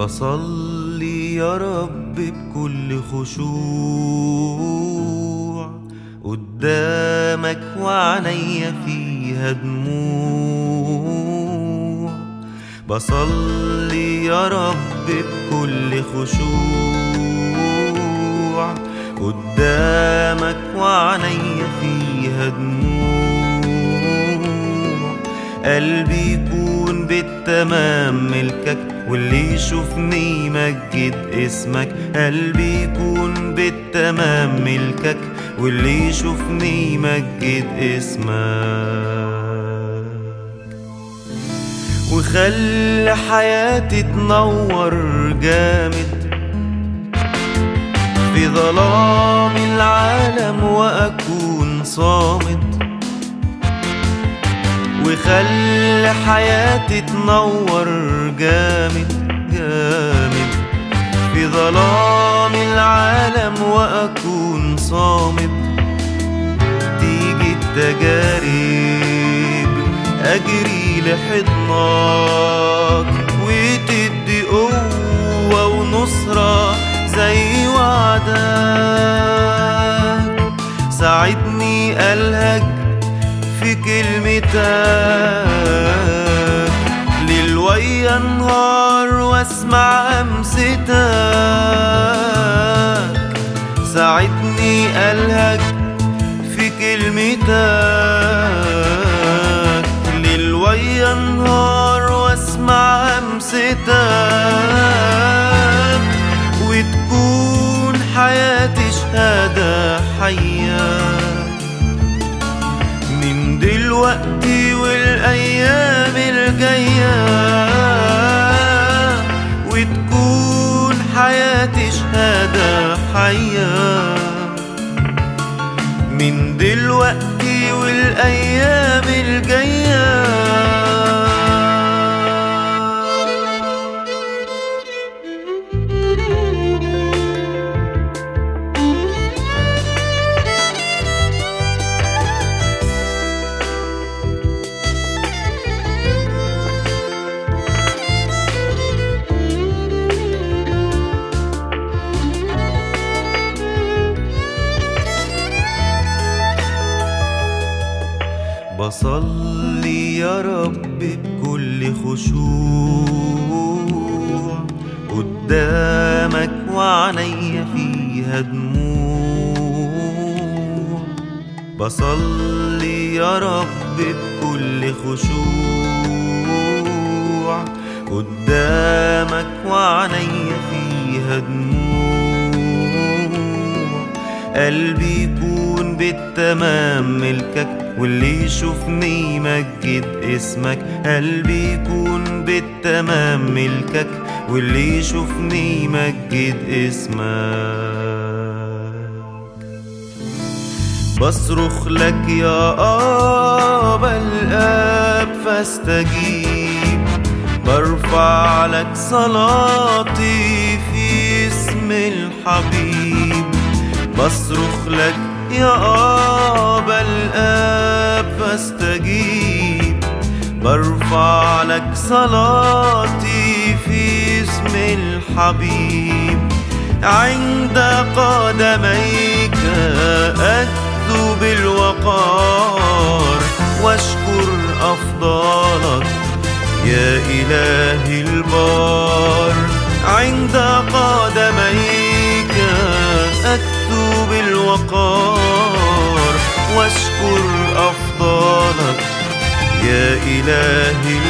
بصلي يا رب بكل خشوع قدامك وعينيا فيها دموع بصلي يا رب بكل خشوع قدامك وعينيا فيها دموع قلبي يكون بالتمام ملكك واللي يشوفني يمجد اسمك قلبي يكون بالتمام ملكك واللي يشوفني يمجد اسمك وخلي حياتي تنور جامد في ظلام العالم وأكون صامد وخلي حياتي تنور جامد جامد في ظلام العالم وأكون صامد تيجي التجارب أجري لحضنك وتدي قوة ونصرة زي وعدك ساعدني ألهج في كلمتك ليل ويا نهار واسمع أمستك ساعدني ألهج في كلمتك ليل ويا نهار واسمع أمستك وتكون حياتي شهادة حية من دلوقتي والأيام الجاية وتكون حياتي شهادة حية من دلوقتي والأيام الجاية بصلي يا رب بكل خشوع قدامك وعينيا فيها دموع بصلي يا رب بكل خشوع قدامك وعينيا فيها دموع قلبي يكون بالتمام ملكك واللي يشوفني يمجد اسمك قلبي يكون بالتمام ملكك واللي يشوفني يمجد اسمك بصرخ لك يا آبا الآب فاستجيب برفع لك صلاتي في اسم الحبيب بصرخ لك يا آبا الآب فاستجيب برفع لك صلاتي في اسم الحبيب عند قدميك أكذو بالوقار واشكر أفضالك يا إلهي البار عند قدميك أكتب بالوقار واشكر أفضالك يا إلهي